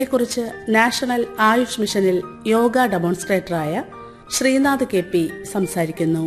കുറിച്ച് നാഷണൽ ആയുഷ് മിഷനിൽ യോഗ ഡെമോൺസ്ട്രേറ്ററായ ശ്രീനാഥ് കെ പി സംസാരിക്കുന്നു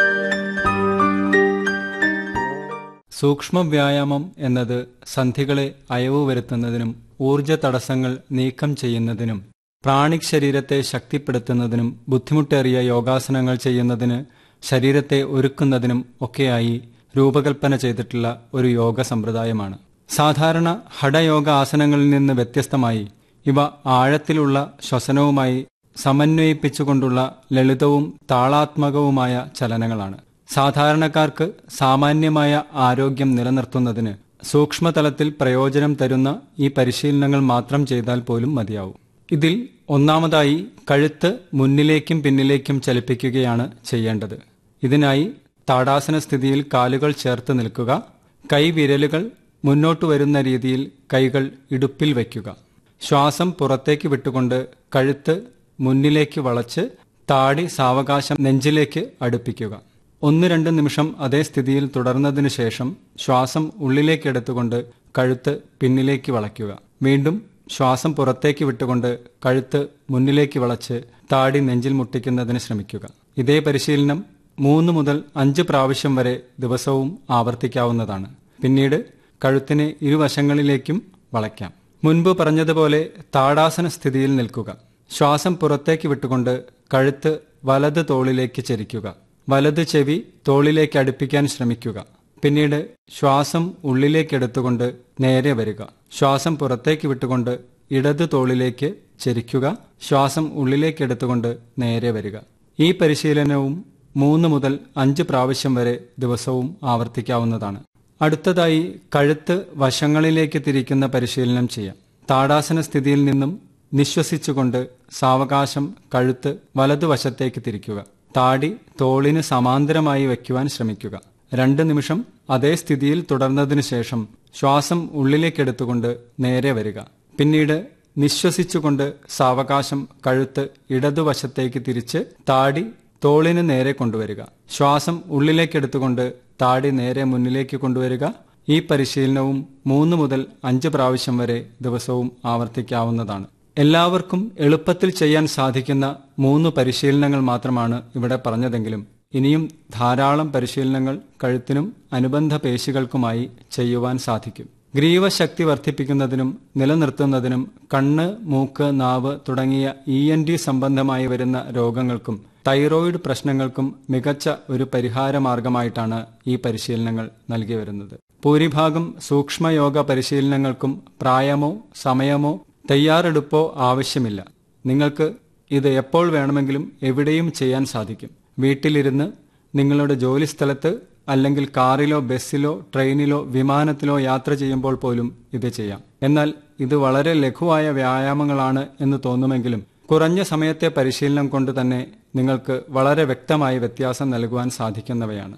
സൂക്ഷ്മ വ്യായാമം എന്നത് സന്ധികളെ അയവ് വരുത്തുന്നതിനും ഊർജ തടസ്സങ്ങൾ നീക്കം ചെയ്യുന്നതിനും പ്രാണിക് ശരീരത്തെ ശക്തിപ്പെടുത്തുന്നതിനും ബുദ്ധിമുട്ടേറിയ യോഗാസനങ്ങൾ ചെയ്യുന്നതിന് ശരീരത്തെ ഒരുക്കുന്നതിനും ഒക്കെയായി രൂപകൽപ്പന ചെയ്തിട്ടുള്ള ഒരു യോഗ സമ്പ്രദായമാണ് സാധാരണ ഹഠയോഗ ആസനങ്ങളിൽ നിന്ന് വ്യത്യസ്തമായി ഇവ ആഴത്തിലുള്ള ശ്വസനവുമായി സമന്വയിപ്പിച്ചുകൊണ്ടുള്ള ലളിതവും താളാത്മകവുമായ ചലനങ്ങളാണ് സാധാരണക്കാർക്ക് സാമാന്യമായ ആരോഗ്യം നിലനിർത്തുന്നതിന് സൂക്ഷ്മതലത്തിൽ പ്രയോജനം തരുന്ന ഈ പരിശീലനങ്ങൾ മാത്രം ചെയ്താൽ പോലും മതിയാവും ഇതിൽ ഒന്നാമതായി കഴുത്ത് മുന്നിലേക്കും പിന്നിലേക്കും ചലിപ്പിക്കുകയാണ് ചെയ്യേണ്ടത് ഇതിനായി താടാസന സ്ഥിതിയിൽ കാലുകൾ ചേർത്ത് നിൽക്കുക കൈവിരലുകൾ മുന്നോട്ട് വരുന്ന രീതിയിൽ കൈകൾ ഇടുപ്പിൽ വയ്ക്കുക ശ്വാസം പുറത്തേക്ക് വിട്ടുകൊണ്ട് കഴുത്ത് മുന്നിലേക്ക് വളച്ച് താടി സാവകാശം നെഞ്ചിലേക്ക് അടുപ്പിക്കുക ഒന്ന് രണ്ട് നിമിഷം അതേ സ്ഥിതിയിൽ തുടർന്നതിനു ശേഷം ശ്വാസം ഉള്ളിലേക്കെടുത്തുകൊണ്ട് കഴുത്ത് പിന്നിലേക്ക് വളയ്ക്കുക വീണ്ടും ശ്വാസം പുറത്തേക്ക് വിട്ടുകൊണ്ട് കഴുത്ത് മുന്നിലേക്ക് വളച്ച് താടി നെഞ്ചിൽ മുട്ടിക്കുന്നതിന് ശ്രമിക്കുക ഇതേ പരിശീലനം മൂന്ന് മുതൽ അഞ്ച് പ്രാവശ്യം വരെ ദിവസവും ആവർത്തിക്കാവുന്നതാണ് പിന്നീട് കഴുത്തിനെ ഇരുവശങ്ങളിലേക്കും വളയ്ക്കാം മുൻപ് പറഞ്ഞതുപോലെ താടാസന സ്ഥിതിയിൽ നിൽക്കുക ശ്വാസം പുറത്തേക്ക് വിട്ടുകൊണ്ട് കഴുത്ത് വലത് തോളിലേക്ക് ചരിക്കുക വലത് ചെവി തോളിലേക്ക് അടുപ്പിക്കാൻ ശ്രമിക്കുക പിന്നീട് ശ്വാസം ഉള്ളിലേക്കെടുത്തുകൊണ്ട് നേരെ വരിക ശ്വാസം പുറത്തേക്ക് വിട്ടുകൊണ്ട് ഇടത് തോളിലേക്ക് ചരിക്കുക ശ്വാസം ഉള്ളിലേക്കെടുത്തുകൊണ്ട് നേരെ വരിക ഈ പരിശീലനവും മൂന്ന് മുതൽ അഞ്ച് പ്രാവശ്യം വരെ ദിവസവും ആവർത്തിക്കാവുന്നതാണ് അടുത്തതായി കഴുത്ത് വശങ്ങളിലേക്ക് തിരിക്കുന്ന പരിശീലനം ചെയ്യാം താടാസന സ്ഥിതിയിൽ നിന്നും നിശ്വസിച്ചുകൊണ്ട് സാവകാശം കഴുത്ത് വലതുവശത്തേക്ക് തിരിക്കുക താടി തോളിന് സമാന്തരമായി വയ്ക്കുവാൻ ശ്രമിക്കുക രണ്ട് നിമിഷം അതേ സ്ഥിതിയിൽ തുടർന്നതിനു ശേഷം ശ്വാസം ഉള്ളിലേക്കെടുത്തുകൊണ്ട് നേരെ വരിക പിന്നീട് നിശ്വസിച്ചുകൊണ്ട് സാവകാശം കഴുത്ത് ഇടതുവശത്തേക്ക് തിരിച്ച് താടി തോളിന് നേരെ കൊണ്ടുവരിക ശ്വാസം ഉള്ളിലേക്കെടുത്തുകൊണ്ട് താടി നേരെ മുന്നിലേക്ക് കൊണ്ടുവരിക ഈ പരിശീലനവും മൂന്ന് മുതൽ അഞ്ച് പ്രാവശ്യം വരെ ദിവസവും ആവർത്തിക്കാവുന്നതാണ് എല്ലാവർക്കും എളുപ്പത്തിൽ ചെയ്യാൻ സാധിക്കുന്ന മൂന്ന് പരിശീലനങ്ങൾ മാത്രമാണ് ഇവിടെ പറഞ്ഞതെങ്കിലും ഇനിയും ധാരാളം പരിശീലനങ്ങൾ കഴുത്തിനും അനുബന്ധ പേശികൾക്കുമായി ചെയ്യുവാൻ സാധിക്കും ഗ്രീവശക്തി വർദ്ധിപ്പിക്കുന്നതിനും നിലനിർത്തുന്നതിനും കണ്ണ് മൂക്ക് നാവ് തുടങ്ങിയ ഇ എൻ ഡി സംബന്ധമായി വരുന്ന രോഗങ്ങൾക്കും തൈറോയിഡ് പ്രശ്നങ്ങൾക്കും മികച്ച ഒരു പരിഹാര മാർഗമായിട്ടാണ് ഈ പരിശീലനങ്ങൾ നൽകി വരുന്നത് ഭൂരിഭാഗം സൂക്ഷ്മയോഗ പരിശീലനങ്ങൾക്കും പ്രായമോ സമയമോ തയ്യാറെടുപ്പോ ആവശ്യമില്ല നിങ്ങൾക്ക് ഇത് എപ്പോൾ വേണമെങ്കിലും എവിടെയും ചെയ്യാൻ സാധിക്കും വീട്ടിലിരുന്ന് നിങ്ങളുടെ ജോലിസ്ഥലത്ത് അല്ലെങ്കിൽ കാറിലോ ബസ്സിലോ ട്രെയിനിലോ വിമാനത്തിലോ യാത്ര ചെയ്യുമ്പോൾ പോലും ഇത് ചെയ്യാം എന്നാൽ ഇത് വളരെ ലഘുവായ വ്യായാമങ്ങളാണ് എന്ന് തോന്നുമെങ്കിലും കുറഞ്ഞ സമയത്തെ പരിശീലനം കൊണ്ട് തന്നെ നിങ്ങൾക്ക് വളരെ വ്യക്തമായ വ്യത്യാസം നൽകുവാൻ സാധിക്കുന്നവയാണ്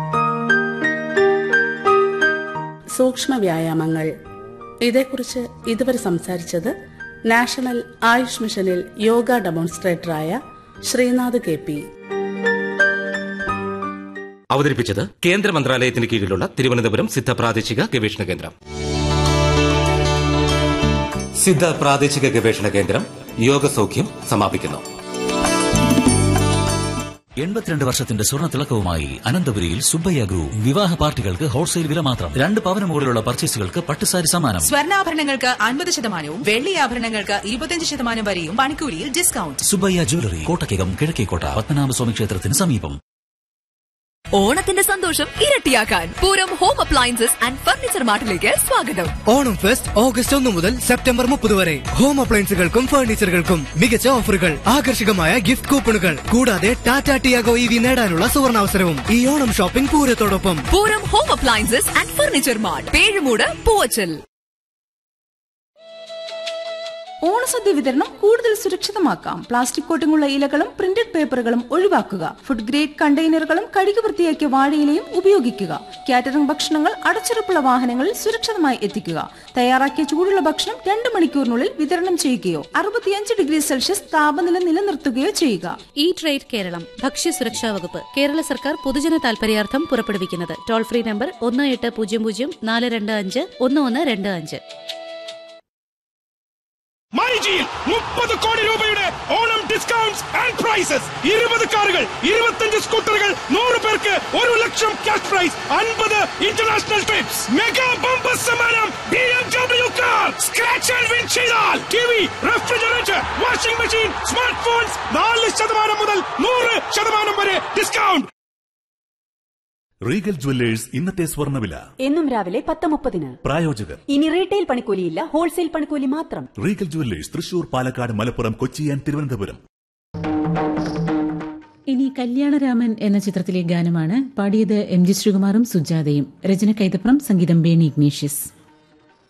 സൂക്ഷ്മ വ്യായാമങ്ങൾ ഇതേക്കുറിച്ച് ഇതുവരെ സംസാരിച്ചത് നാഷണൽ ആയുഷ് മിഷനിൽ യോഗ ഡെമോൺസ്ട്രേറ്ററായ ശ്രീനാഥ് കെ പി അവതരിപ്പിച്ചത് കേന്ദ്ര മന്ത്രാലയത്തിന് കീഴിലുള്ള തിരുവനന്തപുരം സിദ്ധ പ്രാദേശിക ഗവേഷണ കേന്ദ്രം സിദ്ധ പ്രാദേശിക ഗവേഷണ കേന്ദ്രം യോഗസൗഖ്യം സമാപിക്കുന്നു എൺപത്തിരണ്ട് വർഷത്തിന്റെ സ്വർണ്ണ തിളക്കവുമായി അനന്തപുരിയിൽ സുബ്ബയ്യ ഗ്രൂപ്പ് വിവാഹ പാർട്ടികൾക്ക് ഹോൾസെയിൽ വില മാത്രം രണ്ട് പവന് മുകളിലുള്ള പർച്ചേസുകൾക്ക് പട്ടുസാരി സമ്മാനം സ്വർണ്ണാഭരണങ്ങൾക്ക് അൻപത് ശതമാനവും വെള്ളി ആഭരണങ്ങൾക്ക് ഇരുപത്തിയഞ്ച് ശതമാനം വരെയും പണിക്കൂലിയിൽ ഡിസ്കൗണ്ട് സുബ്ബയ്യ ജ്വല്ലറി കോട്ടക്കകം കിഴക്കേക്കോട്ട പത്മനാഭസ്വാമി ക്ഷേത്രത്തിന് സമീപം ഓണത്തിന്റെ സന്തോഷം ഇരട്ടിയാക്കാൻ Pooram home appliances and furniture മാർട്ടിലേക്ക് സ്വാഗതം ഓണം ഫെസ്റ്റ് ഓഗസ്റ്റ് ഒന്ന് മുതൽ സെപ്റ്റംബർ മുപ്പത് വരെ ഹോം അപ്ലയൻസുകൾക്കും ഫർണിച്ചറുകൾക്കും മികച്ച ഓഫറുകൾ ആകർഷകമായ ഗിഫ്റ്റ് കൂപ്പണുകൾ കൂടാതെ ടാറ്റ ടിയാഗോ ഇ വി നേടാനുള്ള സുവർണാവസരവും ഈ ഓണം ഷോപ്പിംഗ് പൂരത്തോടൊപ്പം Pooram home appliances and furniture mart Pezhumoodu Poovachal ഓണസദ്യ വിതരണം കൂടുതൽ സുരക്ഷിതമാക്കാം പ്ലാസ്റ്റിക് കോട്ടിങ്ങുള്ള ഇലകളും പ്രിന്റഡ് പേപ്പറുകളും ഒഴിവാക്കുക ഫുഡ് ഗ്രേഡ് കണ്ടെയ്നറുകളും കഴുകി വൃത്തിയാക്കിയ വാഴയിലയും ഉപയോഗിക്കുക കാറ്ററിംഗ് ഭക്ഷണങ്ങൾ അടച്ചുറപ്പുള്ള വാഹനങ്ങളിൽ സുരക്ഷിതമായി എത്തിക്കുക തയ്യാറാക്കിയ ചൂടുള്ള ഭക്ഷണം രണ്ട് മണിക്കൂറിനുള്ളിൽ വിതരണം ചെയ്യുകയോ അറുപത്തിയഞ്ച് ഡിഗ്രി സെൽഷ്യസ് താപനില നിലനിർത്തുകയോ ചെയ്യുക ഈ ട്രേഡ് കേരളം ഭക്ഷ്യസുരക്ഷാ വകുപ്പ് കേരള സർക്കാർ പൊതുജന താൽപര്യാർത്ഥം പുറപ്പെടുവിക്കുന്നത് ടോൾ ഫ്രീ നമ്പർ ഒന്ന് എട്ട് പൂജ്യം പൂജ്യം നാല് രണ്ട് അഞ്ച് ഒന്ന് ഒന്ന് രണ്ട് അഞ്ച് കൊച്ചിയിൽ മുപ്പത് കോടി രൂപയുടെ ഓണം ഡിസ്കൗണ്ട്സ് ആൻഡ് പ്രൈസസ് ഇരുപത് കാറുകൾ ഇരുപത്തഞ്ച് സ്കൂട്ടറുകൾ നൂറ് പേർക്ക് ഒരു ലക്ഷം ക്യാഷ് പ്രൈസ് അൻപത് ഇന്റർനാഷണൽ ട്രിപ്സ് മെഗാ ബമ്പർ സമ്മാനം B M W car scratch and win ചെയ്താൽ T V refrigerator washing machine smart phones നാല് ശതമാനം മുതൽ നൂറ് ശതമാനം വരെ ഡിസ്കൗണ്ട് റീഗൽ ജുവല്ലേഴ്സ് ഇന്നത്തെ സ്വർണ്ണവില എന്നും രാവിലെ പത്ത് മുപ്പതിന് പ്രായോജകർ ഇനി റീറ്റെയിൽ പണിക്കൂലിയില്ല ഹോൾസെയിൽ പണിക്കൂലി മാത്രം Regal jewellers Thrissur Palakkad Malappuram Kochi and Thiruvananthapuram ഇനി കല്യാണരാമൻ എന്ന ചിത്രത്തിലെ ഗാനമാണ് പാടിയത് എം ജി ശ്രീകുമാറും സുജാതയും രചന കൈതപ്രം സംഗീതം ബേണി ഇഗ്നേഷ്യസ്